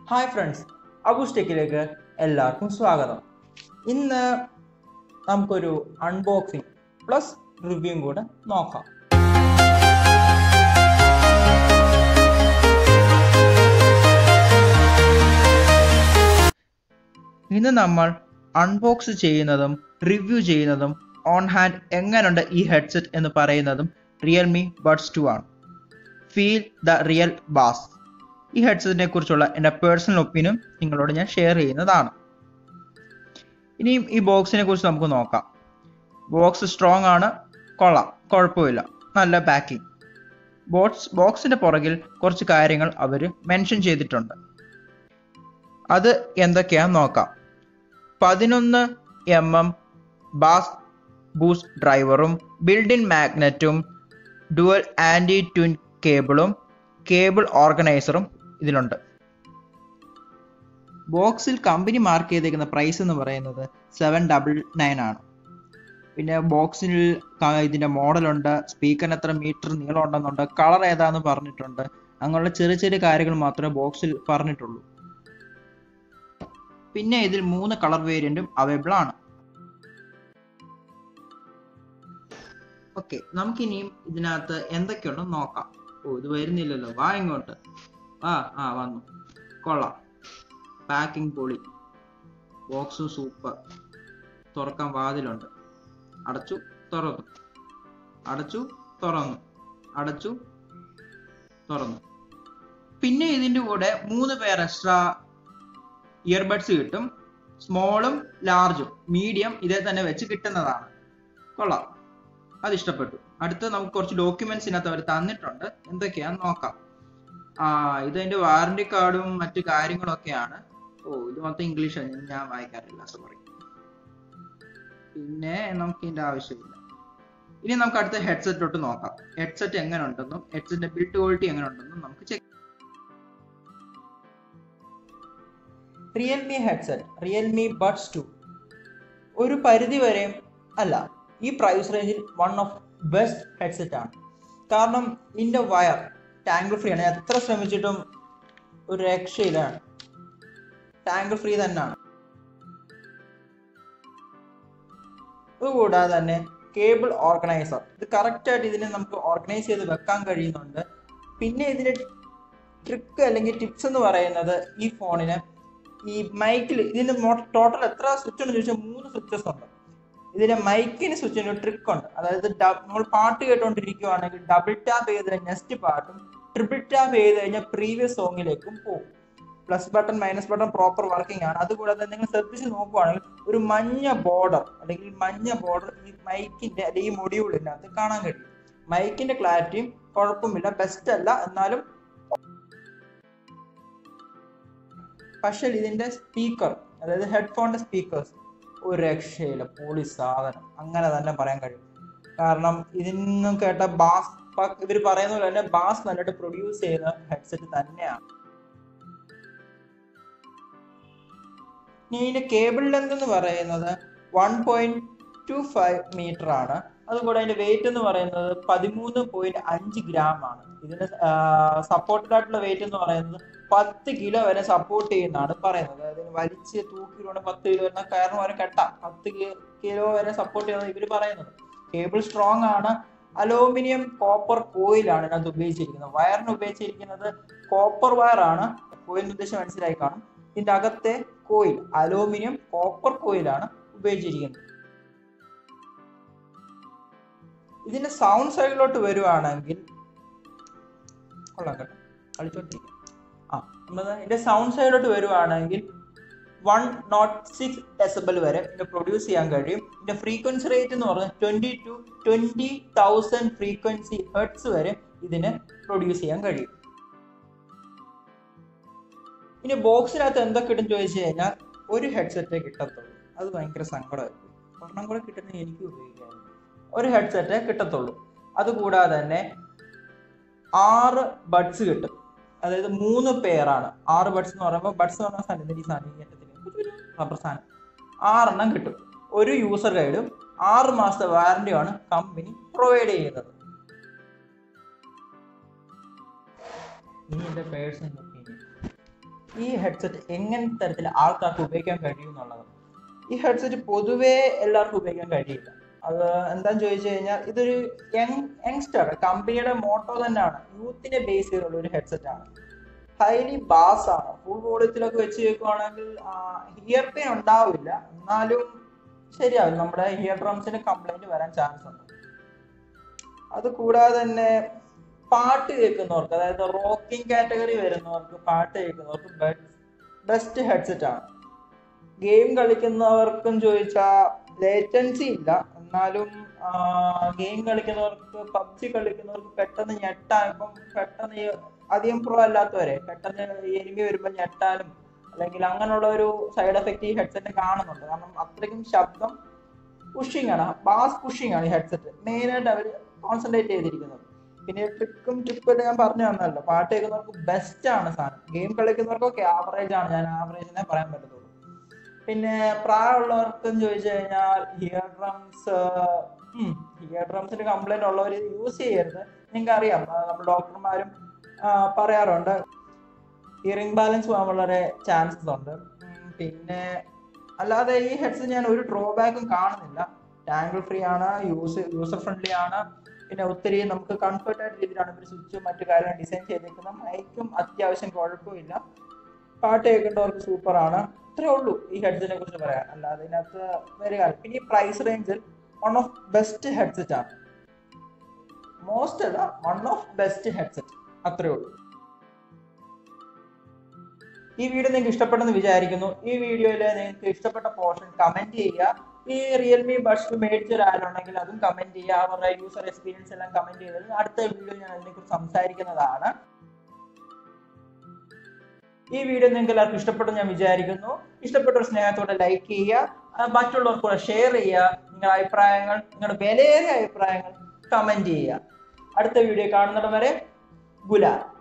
hi friends അബൂസ് ടെക്കിലേക്ക് എല്ലാവർക്കും സ്വാഗതം ഇന്ന് നമുക്കൊരു അൺബോക്സിങ് പ്ലസ് റിവ്യൂയും കൂടെ നോക്കാം ഇന്ന് നമ്മൾ അൺബോക്സ് ചെയ്യുന്നതും റിവ്യൂ ചെയ്യുന്നതും ഓൺ ഹാൻഡ് എങ്ങനെയുണ്ട് ഈ ഹെഡ്സെറ്റ് എന്ന് പറയുന്നതും റിയൽമി ബഡ്സ് ടു ആണ് ഫീൽ ദ റിയൽ ബാസ് ഈ ഹെഡ്സെറ്റിനെ കുറിച്ചുള്ള എൻ്റെ പേഴ്സണൽ ഒപ്പീനിയൻ നിങ്ങളോട് ഞാൻ ഷെയർ ചെയ്യുന്നതാണ് ഇനിയും ഈ ബോക്സിനെ കുറിച്ച് നമുക്ക് നോക്കാം ബോക്സ് സ്ട്രോങ് ആണ് കൊള്ളാം കുഴപ്പമില്ല നല്ല പാക്കിംഗ് ബോക്സ് ബോക്സിന്റെ പുറകിൽ കുറച്ച് കാര്യങ്ങൾ അവർ മെൻഷൻ ചെയ്തിട്ടുണ്ട് അത് എന്തൊക്കെയാന്ന് നോക്കാം പതിനൊന്ന് എം എം ബാസ് ബൂസ്റ്റ് ഡ്രൈവറും ബിൽഡിൻ മാഗ്നറ്റും ഡുവൽ ആൻറ്റി ട്വിൻ കേബിളും കേബിൾ ഓർഗനൈസറും ഇതിലുണ്ട് ബോക്സിൽ കമ്പനി മാർക്ക് ചെയ്തേക്കുന്ന പ്രൈസ് എന്ന് പറയുന്നത് സെവൻ ഡബിൾ നയൻ ആണ് പിന്നെ ബോക്സിൽ ക- ഇതിന്റെ മോഡലുണ്ട് സ്പീക്കറിന് എത്ര മീറ്റർ നീളം ഉണ്ടെന്നുണ്ട് കളർ ഏതാന്ന് പറഞ്ഞിട്ടുണ്ട് അങ്ങനെയുള്ള ചെറിയ ചെറിയ കാര്യങ്ങൾ മാത്രമേ ബോക്സിൽ പറഞ്ഞിട്ടുള്ളൂ പിന്നെ ഇതിൽ മൂന്ന് കളർ വേരിയന്റും അവൈലബിൾ ആണ് ഓക്കെ നമുക്കിനിയും ഇതിനകത്ത് എന്തൊക്കെയുണ്ടെന്ന് നോക്കാം ഓ ഇത് വരുന്നില്ലല്ലോ വാ ഇങ്ങോട്ട് ആ ആ വന്നു കൊള്ളാം പാക്കിംഗ് പൊളി ബോക്സും സൂപ്പർ തുറക്കാൻ വാതിലുണ്ട് അടച്ചു തുറന്നു അടച്ചു തുറന്നു അടച്ചു തുറന്നു പിന്നെ ഇതിന്റെ കൂടെ മൂന്ന് പേർ എക്സ്ട്രാ ഇയർബഡ്സ് കിട്ടും സ്മോളും ലാർജും മീഡിയം ഇതേ തന്നെ വെച്ച് കിട്ടുന്നതാണ് കൊള്ളാം അത് ഇഷ്ടപ്പെട്ടു അടുത്ത് നമുക്ക് കുറച്ച് ഡോക്യുമെന്റ്സ് ഇതിനകത്ത് അവർ തന്നിട്ടുണ്ട് എന്തൊക്കെയാന്ന് നോക്കാം ആ ഇത് അതിന്റെ വാറണ്ടി കാർഡും മറ്റു കാര്യങ്ങളൊക്കെയാണ് ഓ ഇത് മൊത്തം ഇംഗ്ലീഷാണ് ഞാൻ വായിക്കാറില്ല സോറി പിന്നെ നമുക്ക് ഇതിന്റെ ആവശ്യമില്ല ഇനി നമുക്ക് അടുത്ത ഹെഡ്സെറ്റോട്ട് നോക്കാം ഹെഡ്സെറ്റ് എങ്ങനെ ഉണ്ടെന്നും ഹെഡ്സെറ്റിന്റെ ബിൽഡ് ക്വാളിറ്റി എങ്ങനെ ഉണ്ടെന്നും നമുക്ക് check Realme headset Realme buds two ഒരു പരിധി വരെയും അല്ല ഈ പ്രൈസ് റേഞ്ചിൽ വൺ ഓഫ് ബെസ്റ്റ് ഹെഡ്സെറ്റ് ആണ് കാരണം ഇതിന്റെ വയർ ടാങ്ക് ഫ്രീ ആണ് ഞാൻ എത്ര ശ്രമിച്ചിട്ടും ഒരു രക്ഷയിലാണ് ടാങ്ക് ഫ്രീ തന്നെയാണ് അതുകൂടാതെ തന്നെ കേബിൾ ഓർഗനൈസർ ഇത് കറക്റ്റ് ആയിട്ട് ഇതിനെ നമുക്ക് ഓർഗനൈസ് ചെയ്ത് വെക്കാൻ കഴിയുന്നുണ്ട് പിന്നെ ഇതിന്റെ ട്രിക്ക് അല്ലെങ്കിൽ ടിപ്സ് എന്ന് പറയുന്നത് ഈ ഫോണിന് ഈ മൈക്കിൽ ഇതിന്റെ ടോട്ടൽ എത്ര സ്വിച്ച് ഉണ്ടെന്ന് ചോദിച്ചാൽ മൂന്ന് സ്വിച്ചസ് ഉണ്ട് ഇതിന്റെ മൈക്കിന് സ്വിച്ചിന് ഒരു ട്രിക്ക് ഉണ്ട് അതായത് ഡ- നമ്മൾ പാട്ട് കേട്ടോണ്ടിരിക്കുവാണെങ്കിൽ ഡബിൾ ടാപ്പ് ചെയ്ത് നെക്സ്റ്റ് പാട്ടും ട്രിപ്പിൾ ടാപ്പ് ചെയ്ത് കഴിഞ്ഞാൽ പ്രീവിയസ് സോങ്ങിലേക്കും പോകും plus button minus button proper working ആണ് അതുകൂടാതെ നിങ്ങൾ ശ്രദ്ധിച്ച് നോക്കുവാണെങ്കിൽ ഒരു മഞ്ഞ ബോർഡർ അല്ലെങ്കിൽ മഞ്ഞ ബോർഡർ ഈ മൈക്കിന്റെ അല്ലെങ്കിൽ ഈ മൊഡ്യൂളിനകത്ത് കാണാൻ കഴിയും മൈക്കിന്റെ ക്ലാരിറ്റിയും കുഴപ്പമില്ല ബെസ്റ്റ് അല്ല എന്നാലും പക്ഷേ ഇതിന്റെ സ്പീക്കർ അതായത് ഹെഡ്ഫോണിന്റെ സ്പീക്കേഴ്സ് ഒരു രക്ഷയില്ല പൊളി സാധനം അങ്ങനെ തന്നെ പറയാൻ കഴിയും കാരണം ഇതിൽ നിന്നും കേട്ട ബാസ് ഇവർ പറയുന്ന പോലെ തന്നെ ബാസ് നന്നായിട്ട് പ്രൊഡ്യൂസ് ചെയ്യുന്ന ഹെഡ്സെറ്റ് തന്നെയാണ് ഇനി ഇതിന്റെ കേബിൾ ലെന്ത് എന്ന് പറയുന്നത് one point two five metre ആണ് അതുകൂടെ അതിന്റെ വെയിറ്റ് എന്ന് പറയുന്നത് പതിമൂന്ന് പോയിന്റ് അഞ്ച് ഗ്രാം ആണ് ഇതിന് സപ്പോർട്ടഡ് ആയിട്ടുള്ള വെയിറ്റ് എന്ന് പറയുന്നത് പത്ത് കിലോ വരെ സപ്പോർട്ട് ചെയ്യുന്നതാണ് പറയുന്നത് അതായത് വലിച്ച് തൂക്കിയിട്ടുണ്ട് പത്ത് കിലോ വരുന്ന കയറിന് വരെ കെട്ടാം പത്ത് കിലോ വരെ സപ്പോർട്ട് ചെയ്യുന്നത് ഇവർ പറയുന്നത് കേബിൾ സ്ട്രോങ് ആണ് അലൂമിനിയം കോപ്പർ കോയിലാണ് ഇതിനകത്ത് ഉപയോഗിച്ചിരിക്കുന്നത് വയറിന് ഉപയോഗിച്ചിരിക്കുന്നത് കോപ്പർ വയർ ആണ് കോയിലിന് ഉദ്ദേശം മനസ്സിലായി കാണും ഇതിന്റെ അകത്തെ കോയിൽ അലൂമിനിയം കോപ്പർ കോയിലാണ് ഉപയോഗിച്ചിരിക്കുന്നത് ഇതിന്റെ സൗണ്ട് സൈഡിലോട്ട് വരുവാണെങ്കിൽ കൊള്ളാം കേട്ടോ കളിച്ചോണ്ടിരിക്കാം ആ നമ്മളത് ഇതിന്റെ സൗണ്ട് സൈഡിലോട്ട് വരുവാണെങ്കിൽ വൺ നോട്ട് സിക്സ് ഡെസിബിൾ വരെ ഇതിനെ പ്രൊഡ്യൂസ് ചെയ്യാൻ കഴിയും ഇതിന്റെ ഫ്രീക്വൻസി റേറ്റ് എന്ന് പറഞ്ഞാൽ twenty two twenty thousand frequency hertz വരെ ഇതിന് പ്രൊഡ്യൂസ് ചെയ്യാൻ കഴിയും ഇനി ബോക്സിനകത്ത് എന്തൊക്കെ ഇടും ചോദിച്ചു കഴിഞ്ഞാൽ ഒരു ഹെഡ്സെറ്റേ കിട്ടത്തുള്ളൂ അത് ഭയങ്കര സങ്കടമായിരിക്കും ഒരെണ്ണം കൂടെ കിട്ടുന്ന എനിക്ക് ഉപയോഗിക്കാമായിരുന്നു ഒരു ഹെഡ്സെറ്റേ കിട്ടത്തുള്ളൂ അതുകൂടാതെ തന്നെ ആറ് ബഡ്സ് കിട്ടും അതായത് മൂന്ന് പേരാണ് ആറ് ബഡ്സ് എന്ന് പറയുമ്പോൾ ബഡ്സ് എന്ന് പറഞ്ഞ സാധനം ഇതിന്റെ ഈ സാധനം ഈ അറ്റത്തില് റബ്ബർ സാധനം ആറെണ്ണം കിട്ടും ഒരു യൂസർ ഗൈഡും ആറ് മാസത്തെ വാറന്റിയാണ് കമ്പനി പ്രൊവൈഡ് ചെയ്യുന്നത് ഇനി എന്റെ പേഴ്സണൽ ഒപ്പീനിയൻ ഈ ഹെഡ്സെറ്റ് എങ്ങനെ തരത്തിൽ ആൾക്കാർക്ക് ഉപയോഗിക്കാൻ കഴിയും എന്നുള്ളത് ഈ ഹെഡ്സെറ്റ് പൊതുവേ എല്ലാവർക്കും ഉപയോഗിക്കാൻ കഴിയില്ല അത് എന്താന്ന് ചോദിച്ചു കഴിഞ്ഞാൽ ഇതൊരു യങ് യങ്സ്റ്റർ കമ്പനിയുടെ മോട്ടോ തന്നെയാണ് യൂത്തിനെ ബേസ് ചെയ്തുള്ള ഒരു ഹെഡ്സെറ്റ് ആണ് ഹൈലി ബാസ് ആണ് ഫുൾ വോളിയത്തിലൊക്കെ വെച്ച് കേൾക്കുവാണെങ്കിൽ ഹിയർ പെയിൻ ഉണ്ടാവില്ല എന്നാലും ശരിയാവും നമ്മുടെ ഹിയർ ഡ്രംസിന് കംപ്ലൈന്റ് വരാൻ ചാൻസ് ഉണ്ട് അത് കൂടാതെ തന്നെ പാട്ട് കേൾക്കുന്നവർക്ക് അതായത് റോക്കിംഗ് കാറ്റഗറി വരുന്നവർക്ക് പാട്ട് കേൾക്കുന്നവർക്ക് ബെസ്റ്റ് ഹെഡ്സെറ്റ് ആണ് ഗെയിം കളിക്കുന്നവർക്കും ചോദിച്ചാൽ ലേറ്റൻസി ഇല്ല എന്നാലും ഗെയിം കളിക്കുന്നവർക്ക് പബ്ജി കളിക്കുന്നവർക്ക് പെട്ടെന്ന് ഞെട്ടാൻ ഇപ്പം പെട്ടെന്ന് ഈ അധികം പ്രോ അല്ലാത്തവരെ പെട്ടെന്ന് എനിമി വരുമ്പോൾ ഞെട്ടാനും അല്ലെങ്കിൽ അങ്ങനെയുള്ള ഒരു സൈഡ് എഫക്റ്റ് ഈ ഹെഡ്സെറ്റ് കാണുന്നുണ്ട് കാരണം അത്രയ്ക്കും ശബ്ദം പുഷിംഗ് ആണ് ബാസ് പുഷിംഗ് ആണ് ഈ ഹെഡ്സെറ്റ് മെയിനായിട്ട് അവർ കോൺസെൻട്രേറ്റ് ചെയ്തിരിക്കുന്നത് പിന്നെ ട്രിക്കും ടിപ്പും ഞാൻ പറഞ്ഞു തന്നല്ലോ പാട്ട് കേൾക്കുന്നവർക്ക് ബെസ്റ്റ് ആണ് സാധനം ഗെയിം കളിക്കുന്നവർക്കൊക്കെ ആവറേജ് ആണ് ഞാൻ ആവറേജിനെ പറയാൻ പറ്റത്തുള്ളൂ പിന്നെ പ്രായമുള്ളവർക്കും ചോദിച്ചു കഴിഞ്ഞാൽ ഹിയർ ഡ്രംസ് ഹിയർ ഡ്രംസിന് കംപ്ലൈന്റ് ഉള്ളവർ യൂസ് ചെയ്യരുത് നിങ്ങൾക്ക് അറിയാം നമ്മൾ ഡോക്ടർമാരും പറയാറുണ്ട് ഹിയറിംഗ് ബാലൻസ് പോകാൻ വളരെ ചാൻസസ് ഉണ്ട് പിന്നെ അല്ലാതെ ഈ ഹെഡ്സ് ഞാൻ ഒരു ഡ്രോബാക്കും കാണുന്നില്ല ടാങ്കിൾ ഫ്രീ ആണ് യൂസ് യൂസർ ഫ്രണ്ട്ലി ആണ് പിന്നെ ഒത്തിരി നമുക്ക് കംഫർട്ട് ആയിട്ട് രീതിയിലാണ് ഇവർ സ്വിച്ചും മറ്റു കാര്യങ്ങളും ഡിസൈൻ ചെയ്തേക്കുന്നത് മൈക്കും അത്യാവശ്യം കുഴപ്പമില്ല പാട്ട് കേൾക്കേണ്ടവർക്ക് സൂപ്പർ ആണ് ഇത്രേ ഉള്ളൂ ഈ ഹെഡ്സെറ്റിനെ കുറിച്ച് പറയാൻ അല്ലാതെ ഇതിനകത്ത് വേറെ കാര്യം പിന്നെ ഈ പ്രൈസ് റേഞ്ചിൽ വൺ ഓഫ് ബെസ്റ്റ് ഹെഡ്സെറ്റ് ആണ് മോസ്റ്റ് അല്ല വൺ ഓഫ് ബെസ്റ്റ് ഹെഡ്സെറ്റ് അത്രേ ഉള്ളൂ ഈ വീഡിയോ നിങ്ങൾക്ക് ഇഷ്ടപ്പെട്ടെന്ന് വിചാരിക്കുന്നു ഈ വീഡിയോയിൽ നിങ്ങൾക്ക് ഇഷ്ടപ്പെട്ട പോർഷൻ കമന്റ് ചെയ്യുക ഈ റിയൽമി ബഡ്സ് മേടിച്ച ഒരാളുണ്ടെങ്കിൽ അതും കമന്റ് ചെയ്യുക അവരുടെ യൂസർ എക്സ്പീരിയൻസ് എല്ലാം കമന്റ് ചെയ്തത് അടുത്ത വീഡിയോ ഞാൻ അതിനെക്കുറിച്ച് സംസാരിക്കുന്നതാണ് ഈ വീഡിയോ നിങ്ങൾക്ക് എല്ലാവർക്കും ഇഷ്ടപ്പെട്ടെന്ന് ഞാൻ വിചാരിക്കുന്നു ഇഷ്ടപ്പെട്ട ഒരു സ്നേഹത്തോടെ ലൈക്ക് ചെയ്യുക മറ്റുള്ളവർക്ക് കൂടെ ഷെയർ ചെയ്യുക നിങ്ങളുടെ അഭിപ്രായങ്ങൾ നിങ്ങളുടെ വിലയേറിയ അഭിപ്രായങ്ങൾ കമന്റ് ചെയ്യുക അടുത്ത വീഡിയോ കാണുന്നിടം വരെ ഗുലാ